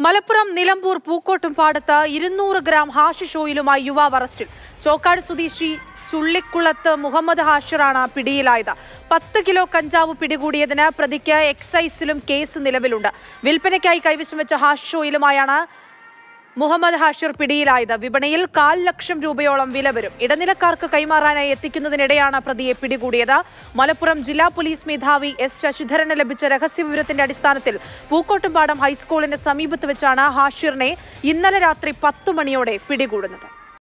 മലപ്പുറം നിലമ്പൂർ പൂക്കോട്ടുംപാടത്ത് ഇരുന്നൂറ് gram hashish ഓയിലുമായി യുവാവ് അറസ്റ്റിൽ ചോക്കാട് സ്വദേശി ചുള്ളിക്കുളത്ത് മുഹമ്മദ് ഹാഷിറാണ് പിടിയിലായത് പത്ത് കിലോ കഞ്ചാവ് പിടികൂടിയതിന് പ്രതിക്ക് എക്സൈസിലും കേസ് നിലവിലുണ്ട് വിൽപ്പനയ്ക്കായി കൈവശം വെച്ച ഹാഷിഷ് ഓയിലുമായാണ് മുഹമ്മദ് ഹാഷിർ പിടിയിലായത് വിപണിയിൽ കാൽ ലക്ഷം രൂപയോളം വില വരും ഇടനിലക്കാർക്ക് കൈമാറാനായി എത്തിക്കുന്നതിനിടെയാണ് പ്രതിയെ പിടികൂടിയത് മലപ്പുറം ജില്ലാ പോലീസ് മേധാവി എസ് ശശിധരന് ലഭിച്ച രഹസ്യവിവരത്തിന്റെ അടിസ്ഥാനത്തിൽ പൂക്കോട്ടുംപാടം ഹൈസ്കൂളിന് സമീപത്ത് വെച്ചാണ് ഹാഷിറിനെ ഇന്നലെ രാത്രി പത്തു മണിയോടെ പിടികൂടുന്നത്